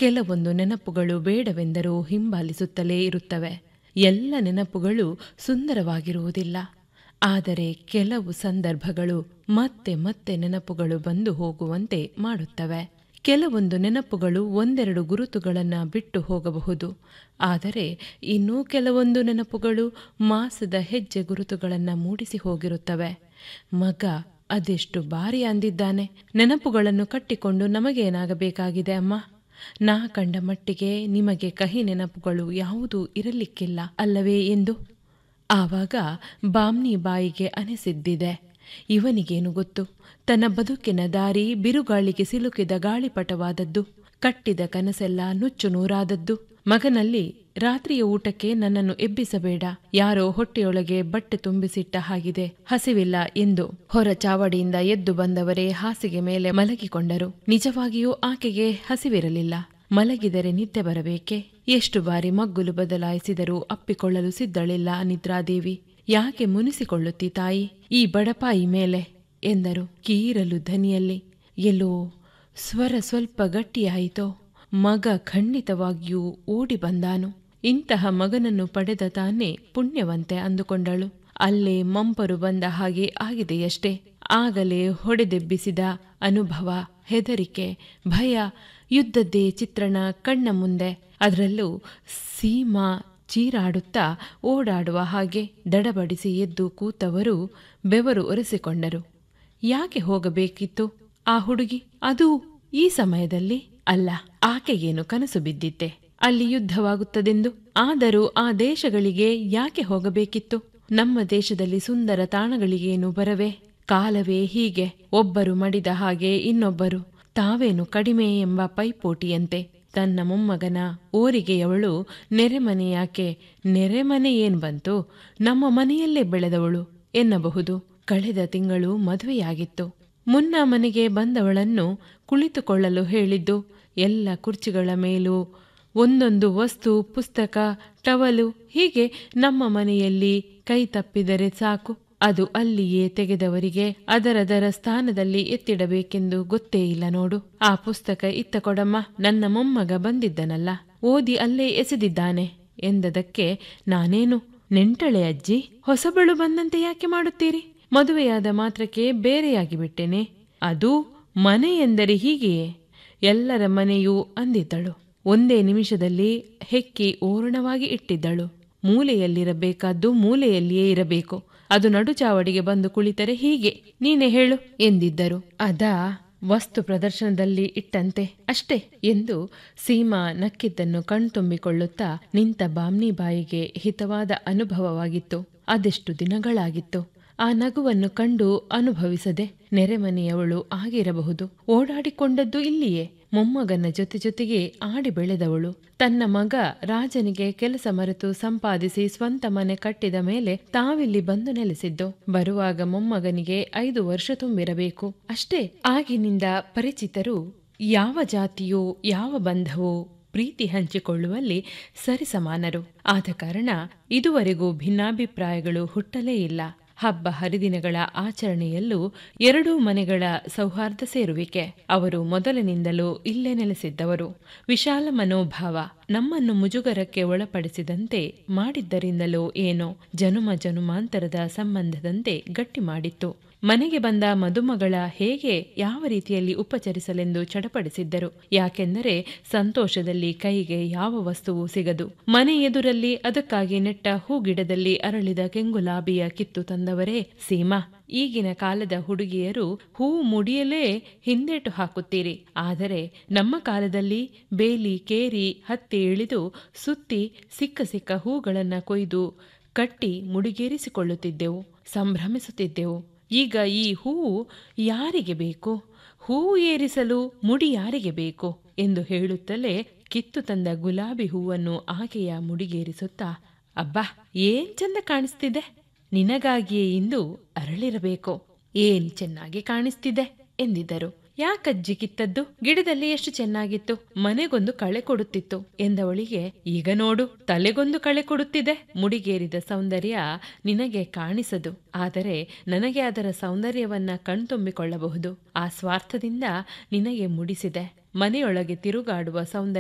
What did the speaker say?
ಕೆಲವೊಂದು ನೆನಪುಗಳು ಬೇಡವೆಂದರೂ ಹಿಂಬಾಲಿಸುತ್ತಲೇ ಇರುತ್ತವೆ ಎಲ್ಲ ನೆನಪುಗಳು ಸುಂದರವಾಗಿರುವುದಿಲ್ಲ ಆದರೆ ಕೆಲವು ಸಂದರ್ಭಗಳು ಮತ್ತೆ ಮತ್ತೆ ನೆನಪುಗಳು ಬಂದು ಹೋಗುವಂತೆ ಮಾಡುತ್ತವೆ ಕೆಲವೊಂದು ನೆನಪುಗಳು ಒಂದೆರಡು ಗುರುತುಗಳನ್ನು ಬಿಟ್ಟು ಹೋಗಬಹುದು ಆದರೆ ಇನ್ನೂ ಕೆಲವೊಂದು ನೆನಪುಗಳು ಮಾಸದ ಹೆಜ್ಜೆ ಗುರುತುಗಳನ್ನು ಮೂಡಿಸಿ ಹೋಗಿರುತ್ತವೆ ಮಗ ಅದೆಷ್ಟು ಬಾರಿ ಅಂದಿದ್ದಾನೆ ನೆನಪುಗಳನ್ನು ಕಟ್ಟಿಕೊಂಡು ನಮಗೇನಾಗಬೇಕಾಗಿದೆ ಅಮ್ಮ ನಾ ಕಂಡ ಮಟ್ಟಿಗೆ ನಿಮಗೆ ಕಹಿ ನೆನಪುಗಳು ಯಾವುದೂ ಇರಲಿಕ್ಕಿಲ್ಲ ಅಲ್ಲವೇ ಎಂದು ಆವಾಗ ಬಾಮ್ನಿ ಬಾಯಿಗೆ ಅನಿಸಿದ್ದಿದೆ ಇವನಿಗೇನು ಗೊತ್ತು ತನ್ನ ಬದುಕಿನ ದಾರಿ ಬಿರುಗಾಳಿಗೆ ಸಿಲುಕಿದ ಗಾಳಿಪಟವಾದದ್ದು ಕಟ್ಟಿದ ಕನಸೆಲ್ಲ ನುಚ್ಚು ನೂರಾದದ್ದು ಮಗನಲ್ಲಿ ರಾತ್ರಿಯ ಊಟಕ್ಕೆ ನನ್ನನ್ನು ಎಬ್ಬಿಸಬೇಡ ಯಾರೋ ಹೊಟ್ಟೆಯೊಳಗೆ ಬಟ್ಟೆ ತುಂಬಿಸಿಟ್ಟ ಹಾಗಿದೆ ಹಸಿವಿಲ್ಲ ಎಂದು ಹೊರ ಚಾವಡಿಯಿಂದ ಎದ್ದು ಬಂದವರೇ ಹಾಸಿಗೆ ಮೇಲೆ ಮಲಗಿಕೊಂಡರು ನಿಜವಾಗಿಯೂ ಆಕೆಗೆ ಹಸಿವಿರಲಿಲ್ಲ ಮಲಗಿದರೆ ನಿದ್ದೆ ಬರಬೇಕೆ ಎಷ್ಟು ಬಾರಿ ಮಗ್ಗುಲು ಬದಲಾಯಿಸಿದರೂ ಅಪ್ಪಿಕೊಳ್ಳಲು ಸಿದ್ಧಳಿಲ್ಲ ನಿದ್ರಾದೇವಿ ಯಾಕೆ ಮುನಿಸಿಕೊಳ್ಳುತ್ತಿ ತಾಯಿ ಈ ಬಡಪಾಯಿ ಮೇಲೆ ಎಂದರು ಕೀರಲು ಧನಿಯಲ್ಲಿ ಎಲ್ಲೋ ಸ್ವರ ಸ್ವಲ್ಪ ಗಟ್ಟಿಯಾಯಿತೋ ಮಗ ಖಂಡಿತವಾಗಿಯೂ ಓಡಿ ಬಂದಾನು ಇಂತಹ ಮಗನನ್ನು ಪಡೆದ ತಾನೇ ಪುಣ್ಯವಂತೆ ಅಂದುಕೊಂಡಳು ಅಲ್ಲೇ ಮಂಪರು ಬಂದ ಹಾಗೆ ಆಗಿದೆಯಷ್ಟೇ ಆಗಲೇ ಹೊಡೆದೆಬ್ಬಿಸಿದ ಅನುಭವ ಹೆದರಿಕೆ ಭಯ ಯುದ್ಧದ್ದೇ ಚಿತ್ರಣ ಕಣ್ಣ ಮುಂದೆ ಅದರಲ್ಲೂ ಸೀಮಾ ಚೀರಾಡುತ್ತಾ ಓಡಾಡುವ ಹಾಗೆ ದಡಬಡಿಸಿ ಎದ್ದು ಕೂತವರು ಬೆವರು ಒರೆಸಿಕೊಂಡರು ಯಾಕೆ ಹೋಗಬೇಕಿತ್ತು ಆ ಹುಡುಗಿ ಅದು ಈ ಸಮಯದಲ್ಲಿ ಅಲ್ಲ ಆಕೆಗೇನು ಕನಸು ಬಿದ್ದಿತ್ತೆ ಅಲ್ಲಿ ಯುದ್ಧವಾಗುತ್ತದೆಂದು ಆದರೂ ಆ ದೇಶಗಳಿಗೆ ಯಾಕೆ ಹೋಗಬೇಕಿತ್ತು ನಮ್ಮ ದೇಶದಲ್ಲಿ ಸುಂದರ ತಾಣಗಳಿಗೇನು ಬರವೆ ಕಾಲವೇ ಹೀಗೆ ಒಬ್ಬರು ಮಡಿದ ಹಾಗೆ ಇನ್ನೊಬ್ಬರು ತಾವೇನು ಕಡಿಮೆ ಎಂಬ ಪೈಪೋಟಿಯಂತೆ ತನ್ನ ಮೊಮ್ಮಗನ ಓರಿಗೆಯವಳು ನೆರೆಮನೆಯಾಕೆ ನೆರೆಮನೆ ಏನ್ ಬಂತು ನಮ್ಮ ಮನೆಯಲ್ಲೇ ಬೆಳೆದವಳು ಎನ್ನಬಹುದು ಕಳೆದ ತಿಂಗಳು ಮದುವೆಯಾಗಿತ್ತು ಮುನ್ನ ಮನೆಗೆ ಬಂದವಳನ್ನು ಕುಳಿತುಕೊಳ್ಳಲು ಹೇಳಿದ್ದು ಎಲ್ಲ ಕುರ್ಚಿಗಳ ಮೇಲೂ ಒಂದೊಂದು ವಸ್ತು ಪುಸ್ತಕ ಟವಲು ಹೀಗೆ ನಮ್ಮ ಮನೆಯಲ್ಲಿ ಕೈ ತಪ್ಪಿದರೆ ಸಾಕು ಅದು ಅಲ್ಲಿಯೇ ತೆಗೆದವರಿಗೆ ಅದರದರ ಸ್ಥಾನದಲ್ಲಿ ಎತ್ತಿಡಬೇಕೆಂದು ಗೊತ್ತೇ ಇಲ್ಲ ನೋಡು ಆ ಪುಸ್ತಕ ಇತ್ತ ಕೊಡಮ್ಮ ನನ್ನ ಮೊಮ್ಮಗ ಬಂದಿದ್ದನಲ್ಲ ಓದಿ ಅಲ್ಲೇ ಎಸೆದಿದ್ದಾನೆ ಎಂದದಕ್ಕೆ ನಾನೇನು ನೆಂಟಳೆ ಅಜ್ಜಿ ಹೊಸಬಳು ಬಂದಂತೆ ಯಾಕೆ ಮಾಡುತ್ತೀರಿ ಮದುವೆಯಾದ ಮಾತ್ರಕ್ಕೆ ಬೇರೆಯಾಗಿ ಬಿಟ್ಟೆನೆ ಅದು ಮನೆ ಎಂದರೆ ಹೀಗೆಯೇ ಎಲ್ಲರ ಮನೆಯೂ ಅಂದಿದ್ದಳು ಒಂದೇ ನಿಮಿಷದಲ್ಲಿ ಹೆಕ್ಕಿ ಓರಣವಾಗಿ ಇಟ್ಟಿದ್ದಳು ಮೂಲೆಯಲ್ಲಿರಬೇಕಾದ್ದು ಮೂಲೆಯಲ್ಲಿಯೇ ಇರಬೇಕು ಅದು ನಡುಚಾವಡಿಗೆ ಬಂದು ಕುಳಿತರೆ ಹೀಗೆ ನೀನೆ ಹೇಳು ಎಂದಿದ್ದರು ಅದಾ ವಸ್ತು ಪ್ರದರ್ಶನದಲ್ಲಿ ಇಟ್ಟಂತೆ ಅಷ್ಟೇ ಎಂದು ಸೀಮಾ ನಕ್ಕಿದ್ದನ್ನು ಕಣ್ತುಂಬಿಕೊಳ್ಳುತ್ತಾ ನಿಂತ ಬಾಮ್ನಿ ಬಾಯಿಗೆ ಹಿತವಾದ ಅನುಭವವಾಗಿತ್ತು ಅದೆಷ್ಟು ದಿನಗಳಾಗಿತ್ತು ಆ ನಗುವನ್ನು ಕಂಡು ಅನುಭವಿಸದೆ ನೆರೆಮನೆಯವಳು ಆಗಿರಬಹುದು ಓಡಾಡಿಕೊಂಡದ್ದು ಇಲ್ಲಿಯೇ ಮೊಮ್ಮಗನ ಜೊತೆ ಜೊತೆಗೆ ಆಡಿ ಬೆಳೆದವಳು ತನ್ನ ಮಗ ರಾಜನಿಗೆ ಕೆಲಸ ಮರೆತು ಸಂಪಾದಿಸಿ ಸ್ವಂತ ಮನೆ ಕಟ್ಟಿದ ಮೇಲೆ ತಾವಿಲ್ಲಿ ಬಂದು ನೆಲೆಸಿದ್ದು ಬರುವಾಗ ಮೊಮ್ಮಗನಿಗೆ ಐದು ವರ್ಷ ತುಂಬಿರಬೇಕು ಅಷ್ಟೇ ಆಗಿನಿಂದ ಪರಿಚಿತರು ಯಾವ ಜಾತಿಯೋ ಯಾವ ಬಂಧವೋ ಪ್ರೀತಿ ಹಂಚಿಕೊಳ್ಳುವಲ್ಲಿ ಸರಿಸಮಾನರು ಆದ ಕಾರಣ ಇದುವರೆಗೂ ಭಿನ್ನಾಭಿಪ್ರಾಯಗಳು ಹುಟ್ಟಲೇ ಇಲ್ಲ ಹಬ್ಬ ಹರಿದಿನಗಳ ಆಚರಣೆಯಲ್ಲೂ ಎರಡೂ ಮನೆಗಳ ಸೌಹಾರ್ದ ಸೇರುವಿಕೆ ಅವರು ಮೊದಲಿನಿಂದಲೂ ಇಲ್ಲೇ ನೆಲೆಸಿದ್ದವರು ವಿಶಾಲ ಮನೋಭಾವ ನಮ್ಮನ್ನು ಮುಜುಗರಕ್ಕೆ ಒಳಪಡಿಸಿದಂತೆ ಮಾಡಿದ್ದರಿಂದಲೋ ಏನೋ ಜನುಮ ಜನುಮಾಂತರದ ಸಂಬಂಧದಂತೆ ಗಟ್ಟಿ ಮಾಡಿತ್ತು ಮನೆಗೆ ಬಂದ ಮದುಮಗಳ ಹೇಗೆ ಯಾವ ರೀತಿಯಲ್ಲಿ ಉಪಚರಿಸಲೆಂದು ಚಡಪಡಿಸಿದ್ದರು ಯಾಕೆಂದರೆ ಸಂತೋಷದಲ್ಲಿ ಕೈಗೆ ಯಾವ ವಸ್ತುವು ಸಿಗದು ಮನೆ ಎದುರಲ್ಲಿ ಅದಕ್ಕಾಗಿ ನೆಟ್ಟ ಹೂಗಿಡದಲ್ಲಿ ಅರಳಿದ ಕೆಂಗುಲಾಬಿಯ ಕಿತ್ತು ತಂದವರೇ ಸೀಮಾ ಈಗಿನ ಕಾಲದ ಹುಡುಗಿಯರು ಹೂ ಮುಡಿಯಲೇ ಹಿಂದೇಟು ಹಾಕುತ್ತೀರಿ ಆದರೆ ನಮ್ಮ ಕಾಲದಲ್ಲಿ ಬೇಲಿ ಕೇರಿ ಹತ್ತಿ ಇಳಿದು ಸುತ್ತಿ ಸಿಕ್ಕ ಸಿಕ್ಕ ಹೂಗಳನ್ನ ಕೊಯ್ದು ಕಟ್ಟಿ ಮುಡಿಗೇರಿಸಿಕೊಳ್ಳುತ್ತಿದ್ದೆವು ಸಂಭ್ರಮಿಸುತ್ತಿದ್ದೆವು ಈಗ ಈ ಹೂವು ಯಾರಿಗೆ ಬೇಕು ಹೂವು ಏರಿಸಲು ಮುಡಿ ಯಾರಿಗೆ ಬೇಕು ಎಂದು ಹೇಳುತ್ತಲೇ ಕಿತ್ತು ತಂದ ಗುಲಾಬಿ ಹೂವನ್ನು ಆಕೆಯ ಮುಡಿಗೇರಿಸುತ್ತಾ ಅಬ್ಬಾ ಏನ್ ಚಂದ ಕಾಣಿಸ್ತಿದೆ ನಿನಗಾಗಿಯೇ ಇಂದು ಅರಳಿರಬೇಕು ಏನ್ ಚೆನ್ನಾಗಿ ಕಾಣಿಸ್ತಿದೆ ಎಂದಿದ್ದರು ಯಾಕಜ್ಜಿ ಕಿತ್ತದ್ದು ಗಿಡದಲ್ಲಿ ಎಷ್ಟು ಚೆನ್ನಾಗಿತ್ತು ಮನೆಗೊಂದು ಕಳೆ ಕೊಡುತ್ತಿತ್ತು ಎಂದವಳಿಗೆ ಈಗ ನೋಡು ತಲೆಗೊಂದು ಕಳೆ ಕೊಡುತ್ತಿದೆ ಮುಡಿಗೇರಿದ ಸೌಂದರ್ಯ ನಿನಗೆ ಕಾಣಿಸದು ಆದರೆ ನನಗೆ ಅದರ ಸೌಂದರ್ಯವನ್ನ ಕಣ್ತುಂಬಿಕೊಳ್ಳಬಹುದು ಆ ಸ್ವಾರ್ಥದಿಂದ ನಿನಗೆ ಮುಡಿಸಿದೆ ಮನೆಯೊಳಗೆ ತಿರುಗಾಡುವ ಸೌಂದರ್ಯ